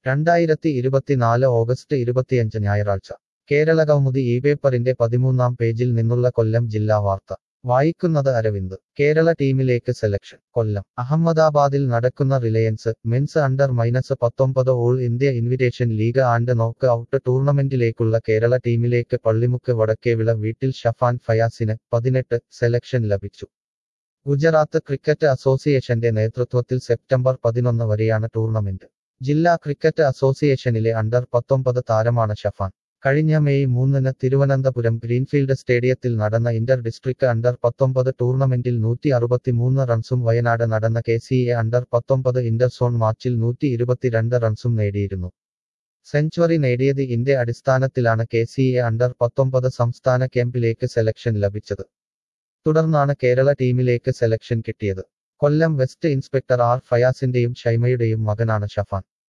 രണ്ടായിരത്തി ഇരുപത്തിനാല് ഓഗസ്റ്റ് ഇരുപത്തിയഞ്ച് ഞായറാഴ്ച കേരള കൗമുദി ഈ പേപ്പറിന്റെ പതിമൂന്നാം പേജിൽ നിന്നുള്ള കൊല്ലം ജില്ലാ വാർത്ത വായിക്കുന്നത് അരവിന്ദ് കേരള ടീമിലേക്ക് സെലക്ഷൻ കൊല്ലം അഹമ്മദാബാദിൽ നടക്കുന്ന റിലയൻസ് മെൻസ് അണ്ടർ മൈനസ് പത്തൊമ്പത് all India invitation league and knock out ടൂർണമെന്റിലേക്കുള്ള കേരള ടീമിലേക്ക് പള്ളിമുക്ക് വടക്കേവിള വീട്ടിൽ ഷഫാൻ ഫയാസിന് പതിനെട്ട് സെലക്ഷൻ ലഭിച്ചു ഗുജറാത്ത് ക്രിക്കറ്റ് അസോസിയേഷന്റെ നേതൃത്വത്തിൽ സെപ്റ്റംബർ പതിനൊന്ന് വരെയാണ് ടൂർണമെന്റ് ജില്ലാ ക്രിക്കറ്റ് അസോസിയേഷനിലെ അണ്ടർ പത്തൊമ്പത് താരമാണ് ഷഫാൻ കഴിഞ്ഞ മെയ് മൂന്നിന് തിരുവനന്തപുരം ഗ്രീൻഫീൽഡ് സ്റ്റേഡിയത്തിൽ നടന്ന ഇന്റർ ഡിസ്ട്രിക്ട് അണ്ടർ പത്തൊമ്പത് ടൂർണമെന്റിൽ നൂറ്റി അറുപത്തിമൂന്ന് റൺസും വയനാട് നടന്ന കെ സി എ അണ്ടർ പത്തൊമ്പത് ഇന്റർ സോൺ മാച്ചിൽ നൂറ്റി ഇരുപത്തിരണ്ട് റൺസും നേടിയിരുന്നു സെഞ്ചുറി നേടിയത് ഇന്ത്യ അടിസ്ഥാനത്തിലാണ് കെ സി എ അണ്ടർ പത്തൊമ്പത് സംസ്ഥാന ക്യാമ്പിലേക്ക് സെലക്ഷൻ ലഭിച്ചത് തുടർന്നാണ് കേരള ടീമിലേക്ക് സെലക്ഷൻ കിട്ടിയത് കൊല്ലം വെസ്റ്റ് ഇൻസ്പെക്ടർ ആർ ഫയാസിന്റെയും ഷൈമയുടെയും മകനാണ് ഷഫാൻ